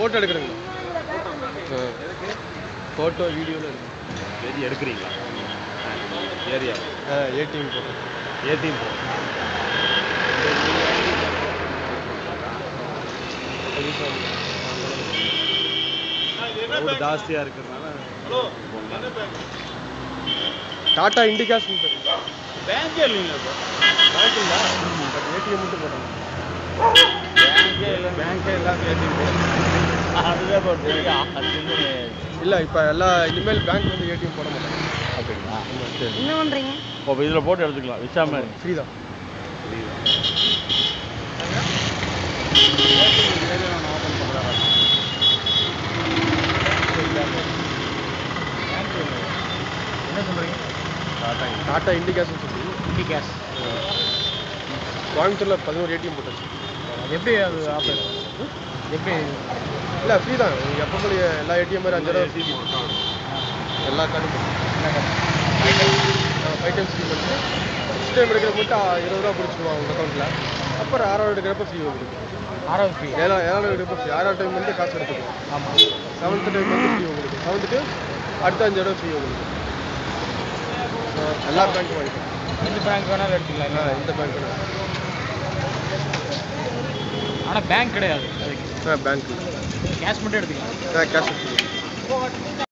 photo எடுக்கிறேங்க photo வீடியோவில் எடுக்கணும் எது எடுக்கிறீங்களா ஏரியா ஏடிஎம் ஃபோட்டோ ஏடிஎம் போ ரோடு ஜாஸ்தியாக இருக்கிறதுனால டாட்டா இண்டிகாஸ் பேங்கே இல்லைங்களா பேங்க் இல்லை பட் ஏடிஎம் மட்டும் போட்டோம் பேங்கே இல்லை பேங்கே எல்லாம் ஏடிஎம் போ அதுதான் இப்போ தெரியும் இல்லை இப்போ எல்லா இனிமேல் பேங்க் வந்து ஏடிஎம் போட மாட்டாங்க அப்படிங்களா என்ன பண்றீங்க இப்போ இதில் போட்டு எடுத்துக்கலாம் விஷாம ஃப்ரீ தான் என்ன சொல்கிறீங்க டாட்டா இண்டிகாஸ்னு சொல்லி இண்டி கேஷ் கோயம்புத்தூரில் பதினோரு ஏடிஎம் போட்டாச்சு எப்படி அது ஆஃபர் எப்படி இல்லை ஃப்ரீ தான் எப்போ போல எல்லா ஏடிஎம் மாதிரி அஞ்சு ரூபா ஃப்ரீ எல்லா கார்டும் ஃபைவ் டைம்ஸ் ஃப்ரீ பண்ணிட்டு ஃபஸ்ட் டைம் எடுக்கிற மட்டும் ஆ- இருபது ரூபா பிடிச்சிக்குவோம் உங்கள் அக்கௌண்ட்டில் அப்புறம் ஆறாவது எடுக்கிறப்ப ஃப்ரீ உங்களுக்கு ஆறாவது ஃப்ரீ ஏழா ஏழாவது எடுக்கிறப்ப ஃப்ரீ ஆறாவது டைம் வந்து காசு எடுத்துக்கும் ஆமாம் செவன்த் டைம் வந்து ஃப்ரீ உங்களுக்கு செவன்த்துக்கு அடுத்த அஞ்சு இடம் ஃப்ரீ உங்களுக்கு So, எல்லா பேங்க்கும் வாங்கிக்கலாம் எந்த பேங்க் வேணாலும் எடுத்துக்கலாம் ஆ இந்த பேங்க் ஆனால் பேங்க் கிடையாது அதுக்கு ஆ பேங்க் கேஷ் மட்டும் எடுத்துக்கலாம் ஆ கேஷ் எடுத்துக்கலாம்